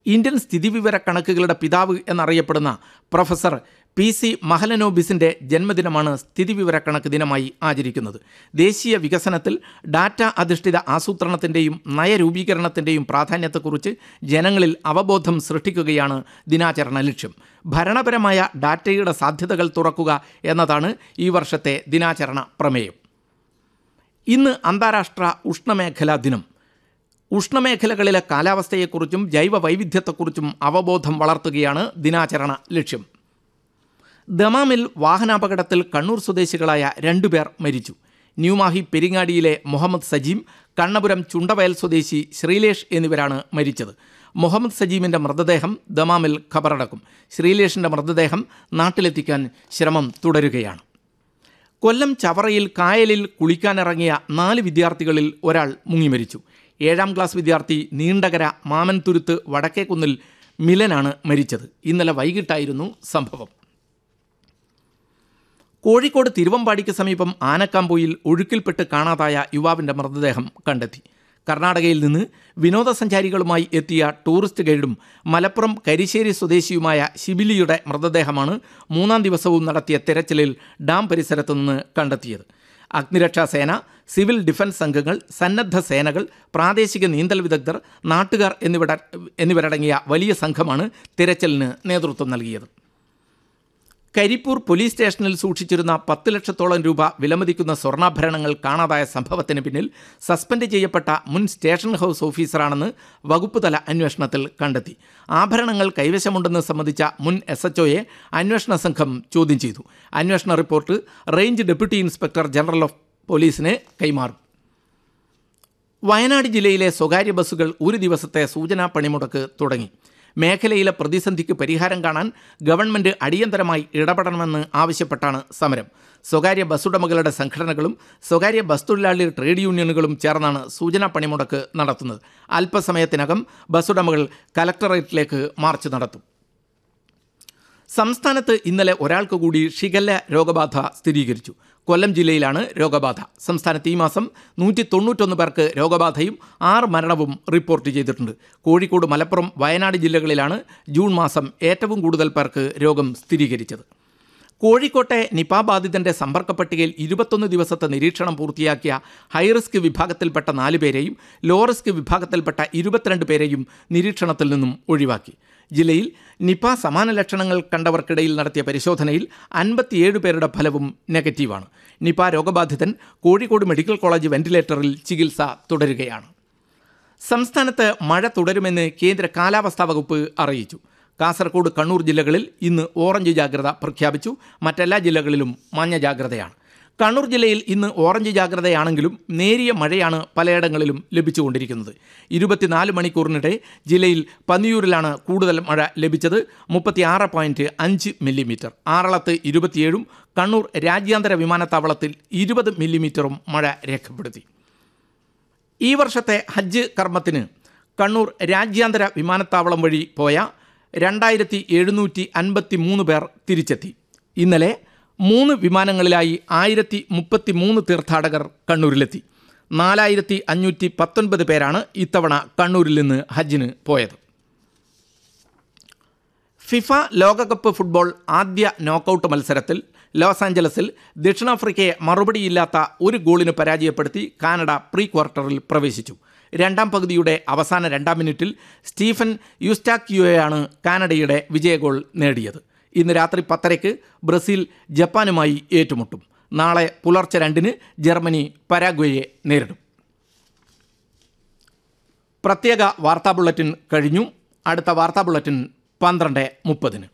Indian സ്ഥിതിവിവര കണക്കുകളുടെ പിതാവ് എന്നറിയപ്പെടുന്ന professor P C മഹലനോബിസിന്റെ ജന്മദിനമാണ് സ്ഥിതിവിവര കണക്ക് ദിനമായി ആചരിക്കുന്നത് ദേശീയ വികസനത്തിൽ ഡാറ്റ അധിഷ്ഠിത ആസൂത്രണത്തിൻ്റെയും നയരൂപീകരണത്തിൻ്റെയും പ്രാധാന്യത്തെക്കുറിച്ച് ജനങ്ങളിൽ അവബോധം സൃഷ്ടിക്കുകയാണ് ദിനാചരണ ലക്ഷ്യം ഭരണപരമായ ഡാറ്റയുടെ സാധ്യതകൾ തുറക്കുക എന്നതാണ് ഈ വർഷത്തെ ദിനാചരണ പ്രമേയം ഇന്ന് അന്താരാഷ്ട്ര ഉഷ്ണമേഖലാ ദിനം ഉഷ്ണമേഖലകളിലെ കാലാവസ്ഥയെക്കുറിച്ചും ജൈവ വൈവിധ്യത്തെക്കുറിച്ചും അവബോധം വളർത്തുകയാണ് ദിനാചരണ ലക്ഷ്യം ദമാമിൽ വാഹനാപകടത്തിൽ കണ്ണൂർ സ്വദേശികളായ രണ്ടുപേർ മരിച്ചു ന്യൂമാഹി പെരിങ്ങാടിയിലെ മുഹമ്മദ് സജീം കണ്ണപുരം ചുണ്ടവയൽ സ്വദേശി ശ്രീലേഷ് എന്നിവരാണ് മരിച്ചത് മുഹമ്മദ് സജീമിൻ്റെ മൃതദേഹം ദമാമിൽ ഖബറടക്കും ശ്രീലേഷിൻ്റെ മൃതദേഹം നാട്ടിലെത്തിക്കാൻ ശ്രമം തുടരുകയാണ് കൊല്ലം ചവറയിൽ കായലിൽ കുളിക്കാനിറങ്ങിയ നാല് വിദ്യാർത്ഥികളിൽ ഒരാൾ മുങ്ങിമരിച്ചു ഏഴാം ക്ലാസ് വിദ്യാർത്ഥി നീണ്ടകര മാമൻതുരുത്ത് വടക്കേക്കുന്നിൽ മിലനാണ് മരിച്ചത് ഇന്നലെ വൈകിട്ടായിരുന്നു സംഭവം കോഴിക്കോട് തിരുവമ്പാടിക്ക് സമീപം ആനക്കാമ്പോയിൽ ഒഴുക്കിൽപ്പെട്ട് കാണാതായ യുവാവിൻ്റെ മൃതദേഹം കണ്ടെത്തി കർണാടകയിൽ നിന്ന് വിനോദസഞ്ചാരികളുമായി എത്തിയ ടൂറിസ്റ്റ് ഗൈഡും മലപ്പുറം കരിശ്ശേരി സ്വദേശിയുമായ ശിബിലിയുടെ മൃതദേഹമാണ് മൂന്നാം ദിവസവും നടത്തിയ തെരച്ചിലിൽ ഡാം പരിസരത്ത് നിന്ന് കണ്ടെത്തിയത് അഗ്നിരക്ഷാ സേന സിവിൽ ഡിഫൻസ് സംഘങ്ങൾ സന്നദ്ധ സേനകൾ പ്രാദേശിക നീന്തൽ വിദഗ്ധർ നാട്ടുകാർ എന്നിവര എന്നിവരടങ്ങിയ വലിയ സംഘമാണ് തിരച്ചിലിന് നേതൃത്വം നൽകിയത് കരിപ്പൂർ പോലീസ് സ്റ്റേഷനിൽ സൂക്ഷിച്ചിരുന്ന പത്ത് ലക്ഷത്തോളം രൂപ വിലമതിക്കുന്ന സ്വർണ്ണാഭരണങ്ങൾ കാണാതായ സംഭവത്തിന് പിന്നിൽ സസ്പെൻഡ് ചെയ്യപ്പെട്ട മുൻ സ്റ്റേഷൻ ഹൗസ് ഓഫീസറാണെന്ന് വകുപ്പ് തല അന്വേഷണത്തിൽ കണ്ടെത്തി ആഭരണങ്ങൾ കൈവശമുണ്ടെന്ന് സംബന്ധിച്ച മുൻ എസ് എച്ച് ഒയെ അന്വേഷണ സംഘം ചോദ്യം ചെയ്തു അന്വേഷണ report range deputy inspector general of പോലീസിന് കൈമാറും വയനാട് ജില്ലയിലെ സ്വകാര്യ ബസ്സുകൾ ഒരു ദിവസത്തെ സൂചനാ പണിമുടക്ക് തുടങ്ങി മേഖലയിലെ പ്രതിസന്ധിക്ക് പരിഹാരം കാണാൻ ഗവൺമെൻറ് അടിയന്തരമായി ഇടപെടണമെന്ന് ആവശ്യപ്പെട്ടാണ് സമരം സ്വകാര്യ ബസ്സുടമകളുടെ സംഘടനകളും സ്വകാര്യ ബസ് തൊഴിലാളി ട്രേഡ് യൂണിയനുകളും ചേർന്നാണ് സൂചനാ പണിമുടക്ക് നടത്തുന്നത് അല്പസമയത്തിനകം ബസ്സുടമകൾ കലക്ടറേറ്റിലേക്ക് മാർച്ച് നടത്തും സംസ്ഥാനത്ത് ഇന്നലെ ഒരാൾക്ക് കൂടി ഷിഗല്ല രോഗബാധ സ്ഥിരീകരിച്ചു കൊല്ലം ജില്ലയിലാണ് രോഗബാധ സംസ്ഥാനത്ത് ഈ മാസം നൂറ്റി തൊണ്ണൂറ്റൊന്ന് പേർക്ക് രോഗബാധയും ആറ് മരണവും റിപ്പോർട്ട് ചെയ്തിട്ടുണ്ട് കോഴിക്കോട് മലപ്പുറം വയനാട് ജില്ലകളിലാണ് ജൂൺ മാസം ഏറ്റവും കൂടുതൽ പേർക്ക് രോഗം സ്ഥിരീകരിച്ചത് കോഴിക്കോട്ടെ നിപ ബാധിതന്റെ സമ്പർക്ക പട്ടികയിൽ ഇരുപത്തൊന്ന് ദിവസത്തെ നിരീക്ഷണം പൂർത്തിയാക്കിയ ഹൈറിസ്ക് വിഭാഗത്തിൽപ്പെട്ട നാല് പേരെയും ലോ റിസ്ക് വിഭാഗത്തിൽപ്പെട്ട ഇരുപത്തിരണ്ട് പേരെയും നിരീക്ഷണത്തിൽ നിന്നും ഒഴിവാക്കി ജില്ലയിൽ നിപ സമാന ലക്ഷണങ്ങൾ കണ്ടവർക്കിടയിൽ നടത്തിയ പരിശോധനയിൽ അൻപത്തിയേഴ് പേരുടെ ഫലവും നെഗറ്റീവാണ് നിപ രോഗബാധിതൻ കോഴിക്കോട് മെഡിക്കൽ കോളേജ് വെന്റിലേറ്ററിൽ ചികിത്സ തുടരുകയാണ് സംസ്ഥാനത്ത് മഴ തുടരുമെന്ന് കേന്ദ്ര കാലാവസ്ഥാ വകുപ്പ് അറിയിച്ചു കാസർഗോഡ് കണ്ണൂർ ജില്ലകളിൽ ഇന്ന് ഓറഞ്ച് ജാഗ്രത പ്രഖ്യാപിച്ചു മറ്റെല്ലാ ജില്ലകളിലും മഞ്ഞ ജാഗ്രതയാണ് കണ്ണൂർ ജില്ലയിൽ ഇന്ന് ഓറഞ്ച് ജാഗ്രതയാണെങ്കിലും നേരിയ മഴയാണ് പലയിടങ്ങളിലും ലഭിച്ചുകൊണ്ടിരിക്കുന്നത് ഇരുപത്തിനാല് മണിക്കൂറിനിടെ ജില്ലയിൽ പന്നിയൂരിലാണ് കൂടുതൽ മഴ ലഭിച്ചത് മുപ്പത്തിയാറ് പോയിൻറ്റ് അഞ്ച് മില്ലിമീറ്റർ ആറളത്ത് ഇരുപത്തിയേഴും കണ്ണൂർ രാജ്യാന്തര വിമാനത്താവളത്തിൽ ഇരുപത് മില്ലിമീറ്ററും മഴ രേഖപ്പെടുത്തി ഈ വർഷത്തെ ഹജ്ജ് കർമ്മത്തിന് കണ്ണൂർ രാജ്യാന്തര വിമാനത്താവളം വഴി പോയ രണ്ടായിരത്തി എഴുന്നൂറ്റി അൻപത്തി മൂന്ന് പേർ തിരിച്ചെത്തി ഇന്നലെ മൂന്ന് വിമാനങ്ങളിലായി ആയിരത്തി മുപ്പത്തി മൂന്ന് തീർത്ഥാടകർ കണ്ണൂരിലെത്തി നാലായിരത്തി അഞ്ഞൂറ്റി പത്തൊൻപത് പേരാണ് ഇത്തവണ കണ്ണൂരിൽ നിന്ന് ഹജ്ജിന് പോയത് ഫിഫ ലോകകപ്പ് ഫുട്ബോൾ ആദ്യ നോക്കൌട്ട് മത്സരത്തിൽ ലോസ് ആഞ്ചലസിൽ ദക്ഷിണാഫ്രിക്കയെ മറുപടിയില്ലാത്ത ഒരു ഗോളിന് പരാജയപ്പെടുത്തി കാനഡ പ്രീ ക്വാർട്ടറിൽ പ്രവേശിച്ചു രണ്ടാം പകുതിയുടെ അവസാന രണ്ടാം മിനിറ്റിൽ സ്റ്റീഫൻ യുസ്റ്റാക്യുവയാണ് കാനഡയുടെ വിജയ ഗോൾ നേടിയത് ഇന്ന് രാത്രി പത്തരയ്ക്ക് ബ്രസീൽ ജപ്പാനുമായി ഏറ്റുമുട്ടും നാളെ പുലർച്ചെ രണ്ടിന് ജർമ്മനി പരാഗ്വയെ നേരിടും പ്രത്യേക വാർത്താ ബുള്ളറ്റിൻ കഴിഞ്ഞു അടുത്ത വാർത്താ ബുള്ളറ്റിൻ പന്ത്രണ്ട് മുപ്പതിന്